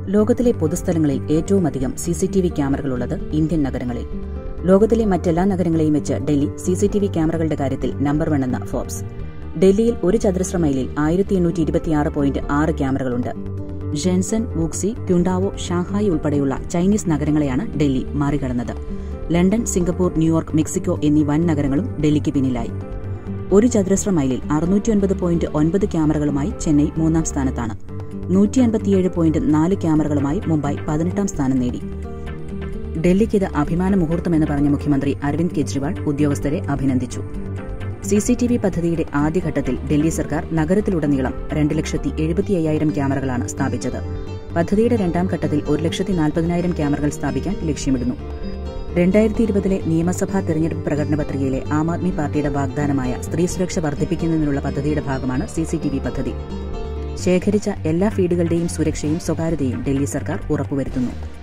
ലോകത്തിലെ പൊതുസ്ഥലങ്ങളിൽ ഏറ്റവുമധികം സി സി ടി വി ക്യാമറകളുള്ളത് ഇന്ത്യൻ നഗരങ്ങളിൽ ലോകത്തിലെ മറ്റെല്ലാ നഗരങ്ങളെയും വെച്ച് Delhi C C T V ക്യാമറകളുടെ കാര്യത്തിൽ നമ്പർ വൺ എന്ന ഫോർബ്സ് ഡൽഹിയിൽ ഒരു ചതുരശ്ര മൈലിൽ ആയിരത്തി എണ്ണൂറ്റി ഇരുപത്തിയാറ് പോയിന്റ് ആറ് ക്യാമറകളുണ്ട് ജെൻസൺ വൂക്സി ക്യുണ്ടാവോ ഷാങ്ഹായി ഉൾപ്പെടെയുള്ള ചൈനീസ് നഗരങ്ങളെയാണ് ഡൽഹി മറികടന്നത് ലണ്ടൻ സിംഗപ്പൂർ ന്യൂയോർക്ക് മെക്സിക്കോ എന്നീ വൻ നഗരങ്ങളും ഡൽഹിക്ക് പിന്നിലായി ഒരു ചതുരശ്ര മൈലിൽ അറുന്നൂറ്റി പോയിന്റ് ഒൻപത് ക്യാമറകളുമായി ചെന്നൈ മൂന്നാം സ്ഥാനത്താണ് നൂറ്റി അൻപത്തിയേഴ് പോയിന്റ് നാല് ക്യാമറകളുമായി മുംബൈ പതിനെട്ടാം സ്ഥാനം നേടി ഡൽഹിക്ക് ഇത് അഭിമാന മുഹൂർത്തമെന്ന് പറഞ്ഞ മുഖ്യമന്ത്രി അരവിന്ദ് കെജ്രിവാൾ ഉദ്യോഗസ്ഥരെ അഭിനന്ദിച്ചു സി സി ടി വി പദ്ധതിയുടെ ആദ്യഘട്ടത്തിൽ ഡൽഹി സർക്കാർ നഗരത്തിലുടനീളം രണ്ട് ലക്ഷത്തി എഴുപത്തി അയ്യായിരം ക്യാമറകളാണ് സ്ഥാപിച്ചത് പദ്ധതിയുടെ രണ്ടാം ഘട്ടത്തിൽ ഒരു ലക്ഷത്തി നാൽപ്പതിനായിരം ക്യാമറകൾ സ്ഥാപിക്കാൻ ലക്ഷ്യമിടുന്നു രണ്ടായിരത്തി ഇരുപതിലെ നിയമസഭാ തെരഞ്ഞെടുപ്പ് പ്രകടന പത്രികയിലെ ആം ആദ്മി പാർട്ടിയുടെ വാഗ്ദാനമായ സ്ത്രീ സുരക്ഷ വർദ്ധിപ്പിക്കുന്നതിനുള്ള പദ്ധതിയുടെ ഭാഗമാണ് സി സി ടി വി പദ്ധതി ശേഖരിച്ച എല്ലാ ഫീഡുകളുടെയും സുരക്ഷയും സ്വകാര്യതയും ഡൽഹി സർക്കാർ ഉറപ്പുവരുത്തുന്നു